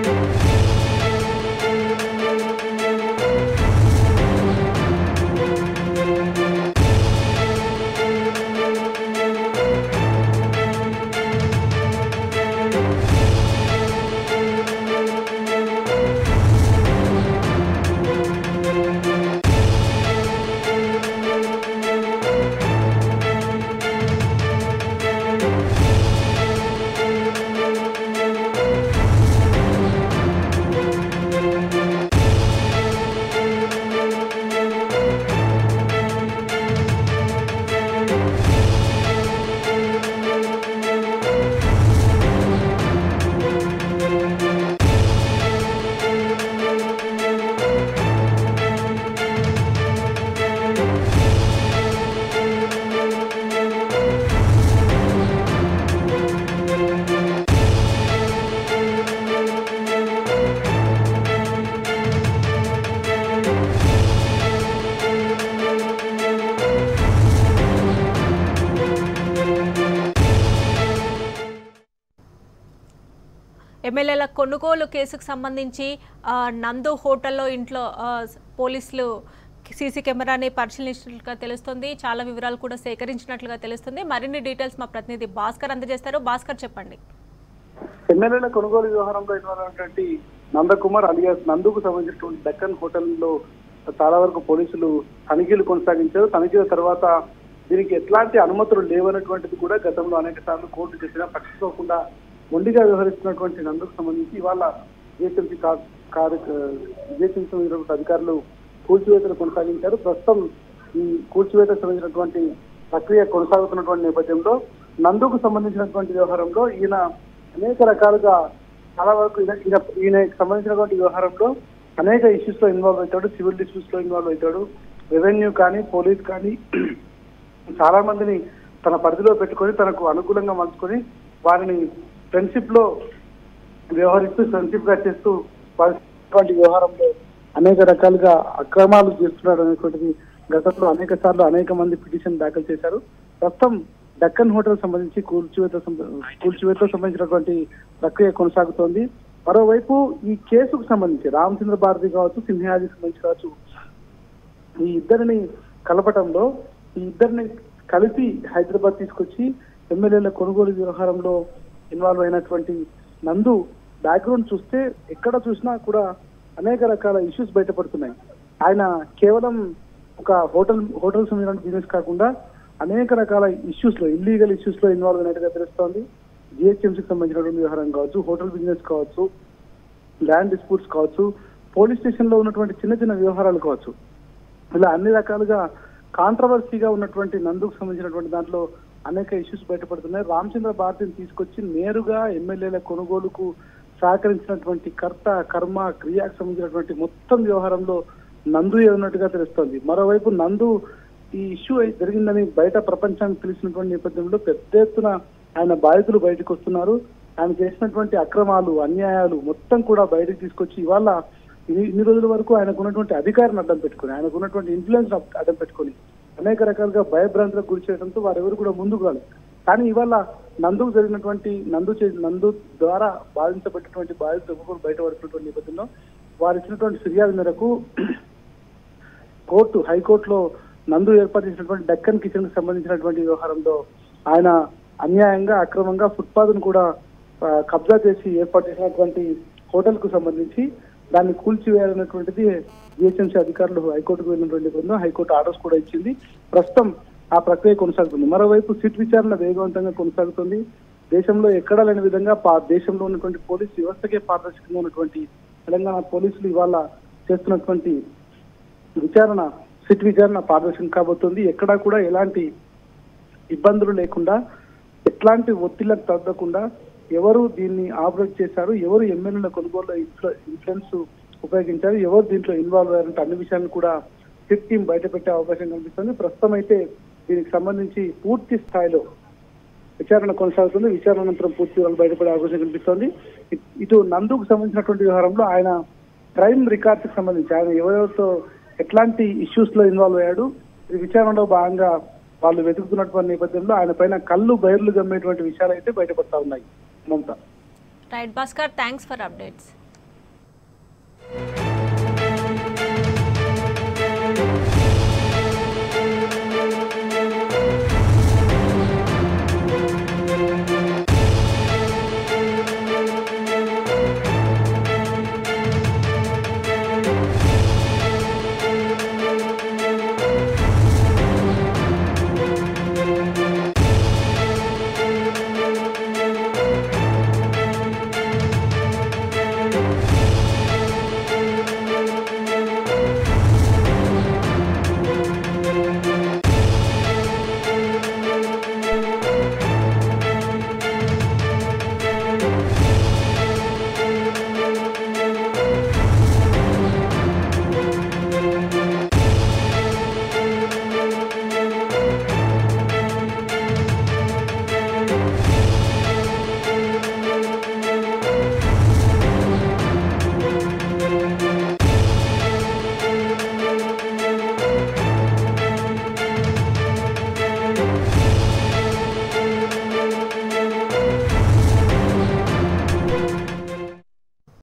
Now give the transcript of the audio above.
ఎమ్మెల్యేల కొనుగోలు కేసుకు సంబంధించి ఆ, నందు హోటల్లో ఇంట్లో ఆ, పోలీసులు సీసీ కెమెరాని పరిశీలించినట్లుగా తెలుస్తుంది చాలా వివరాలు కూడా సేకరించినట్లుగా తెలుస్తుంది మరిన్ని డీటెయిల్స్ మా ప్రతినిధి భాస్కర్ అందజేస్తారు భాస్కర్ చెప్పండి ఎమ్మెల్యేల కొనుగోలు వ్యవహారంలో ఇన్వాల్వ్ అయినటువంటి నందకుమార్ అలియాస్ నందుకు సంబంధించినటువంటి దక్కన్ హోటల్లో చాలా వరకు పోలీసులు తనిఖీలు కొనసాగించారు తనిఖీల తర్వాత దీనికి ఎట్లాంటి అనుమతులు లేవన్నటువంటిది కూడా గతంలో అనేక సార్లు కోర్టు చెప్పినా పట్టించుకోకుండా మొండిగా వ్యవహరిస్తున్నటువంటి నందుకు సంబంధించి ఇవాళ జిహెచ్ఎంసీ కారు జిహెచ్ఎంసీ సంబంధించినటువంటి అధికారులు కూల్చివేతలు కొనసాగించారు ప్రస్తుతం ఈ కూల్చివేతకు సంబంధించినటువంటి ప్రక్రియ కొనసాగుతున్నటువంటి నేపథ్యంలో నందుకు సంబంధించినటువంటి వ్యవహారంలో ఈయన అనేక రకాలుగా చాలా వరకు ఈయన ఈయన- ఈయనకి సంబంధించినటువంటి వ్యవహారంలో అనేక ఇష్యూస్ లో ఇన్వాల్వ్ అవుతాడు సివిల్ డిస్ప్యూట్స్ లో ఇన్వాల్వ్ అవుతాడు రెవెన్యూ కానీ పోలీస్ కానీ చాలా మందిని తన పరిధిలో పెట్టుకొని తనకు అనుకూలంగా మలుచుకొని వారిని ఫ్రెండ్షిప్ లో వ్యవహరిస్తూ ఫ్రెండ్షిప్ గా చేస్తూ వారి వ్యవహారంలో అనేక రకాలుగా అక్రమాలు చేస్తున్నాడు అనేటువంటిది గతంలో అనేక సార్లు అనేక మంది పిటిషన్ దాఖలు చేశారు ప్రస్తుతం డక్కన్ హోటల్ సంబంధించి కూల్చివేత సంబ- కూల్చివేతతో సంబంధించినటువంటి ప్రక్రియ కొనసాగుతోంది మరోవైపు ఈ కేసుకు సంబంధించి రామచంద్ర భారతి కావచ్చు సింహాజికి సంబంధించి కావచ్చు ఈ ఇద్దరిని కలపటంలో ఈ ఇద్దరిని కలిపి హైదరాబాద్ తీసుకొచ్చి ఎమ్మెల్యేల కొనుగోలు వ్యవహారంలో ఇన్వాల్వ్ అయినటువంటి నందు బ్యాక్గ్రౌండ్ చూస్తే ఎక్కడ చూసినా కూడా అనేక రకాల ఇష్యూస్ బయటపడుతున్నాయి ఆయన కేవలం ఒక హోటల్ హోటల్ సంబంధించిన బిజినెస్ కాకుండా అనేక రకాల ఇష్యూస్ లో ఇల్లీగల్ ఇష్యూస్ లో ఇన్వాల్వ్ అయినట్టుగా తెలుస్తోంది జిహెచ్ఎంసీకి సంబంధించినటువంటి వ్యవహారం కావచ్చు హోటల్ బిజినెస్ కావచ్చు ల్యాండ్ డిస్ప్యూట్స్ కావచ్చు పోలీస్ స్టేషన్ లో ఉన్నటువంటి చిన్న చిన్న వ్యవహారాలు కావచ్చు ఇలా అన్ని రకాలుగా కాంట్రవర్సీగా ఉన్నటువంటి నందుకు సంబంధించినటువంటి దాంట్లో అనేక ఇష్యూస్ బయటపడుతున్నాయి రామచంద్ర భారతిని తీసుకొచ్చి నేరుగా ఎమ్మెల్యేల కొనుగోలుకు సహకరించినటువంటి కర్త కర్మ క్రియాకు సంబంధించినటువంటి మొత్తం వ్యవహారంలో నందు ఉన్నట్టుగా తెలుస్తోంది మరోవైపు నందు ఈ ఇష్యూ అయి- జరిగిందని బయట ప్రపంచానికి తెలిసినటువంటి నేపథ్యంలో పెద్ద ఎత్తున ఆయన బాధితులు బయటకు వస్తున్నారు ఆయన చేసినటువంటి అక్రమాలు అన్యాయాలు మొత్తం కూడా బయటకు తీసుకొచ్చి ఇవాళ ఇన్ని ఇన్ని రోజుల వరకు ఆయనకు ఉన్నటువంటి అధికారాన్ని అడ్డం పెట్టుకొని ఆయనకు ఉన్నటువంటి ఇన్ఫ్లుయెన్స్ అడ్డం పెట్టుకొని అనేక రకాలుగా భయభ్రాంతులకు గురి చేయడంతో వారెవరు కూడా ముందుకు రాలేదు కానీ ఇవాళ నందుకు జరిగినటువంటి నందు చే- నందు ద్వారా బాధించబడినటువంటి బాధితులు ఒక్కొక్కరు బయటపడుతున్నటువంటి నేపథ్యంలో వారు ఇచ్చినటువంటి ఫిర్యాదు మేరకు కోర్టు హైకోర్టులో నందు ఏర్పాటు చేసినటువంటి డక్కన్ కిచెన్ కి సంబంధించినటువంటి వ్యవహారంలో ఆయన అన్యాయంగా అక్రమంగా ఫుట్పాత్ ను కూడా ఆ, కబ్జా చేసి ఏర్పాటు చేసినటువంటి హోటల్ కు సంబంధించి దాన్ని కూల్చివేయాలన్నటువంటిది జిహెచ్ఎంసీ అధికారులు హైకోర్టుకు వెళ్ళినటువంటి బృందం హైకోర్టు ఆర్డర్స్ కూడా ఇచ్చింది ప్రస్తుతం ఆ ప్రక్రియ కొనసాగుతుంది మరోవైపు సిట్ విచారణ వేగవంతంగా కొనసాగుతుంది దేశంలో ఎక్కడా లేని విధంగా పా- దేశంలో ఉన్నటువంటి పోలీస్ వ్యవస్థకే పారదర్శకంగా ఉన్నటువంటి తెలంగాణ పోలీసులు ఇవాళ చేస్తున్నటువంటి విచారణ సిట్ విచారణ పారదర్శకం కాబోతుంది ఎక్కడా కూడా ఎలాంటి ఇబ్బందులు లేకుండా ఎట్లాంటి ఒత్తిళ్లకు తగ్గకుండా ఎవరు దీన్ని ఆపరేట్ చేశారు ఎవరు ఎమ్మెల్యేల కొనుగోలులో ఇన్ఫ్లు- ఇన్ఫ్లుయెన్స్ ఉపయోగించారు ఎవరు దీంట్లో ఇన్వాల్వ్ అయ్యారంటే అన్ని విషయాలను కూడా సిట్ టీం బయట పెట్టే అవకాశం కనిపిస్తుంది ప్రస్తుతం అయితే దీనికి సంబంధించి పూర్తి స్థాయిలో విచారణ కొనసాగుతుంది విచారణ అనంతరం పూర్తి వివరాలు బయటపడే అవకాశం కనిపిస్తోంది ఇ- ఇటు నందుకు సంబంధించినటువంటి వ్యవహారంలో ఆయన క్రైమ్ రికార్డ్స్ కి సంబంధించి ఆయన ఎవరెవరితో ఎట్లాంటి ఇష్యూస్ లో ఇన్వాల్వ్ అయ్యాడు ఈ విచారణలో భాగంగా వాళ్ళు వెతుకుతున్నటువంటి నేపథ్యంలో ఆయన పైన కళ్ళు బయర్లు గమ్మేటువంటి విషయాలు అయితే బయటపడతా ఉన్నాయి Mamata right Bhaskar thanks for updates thank you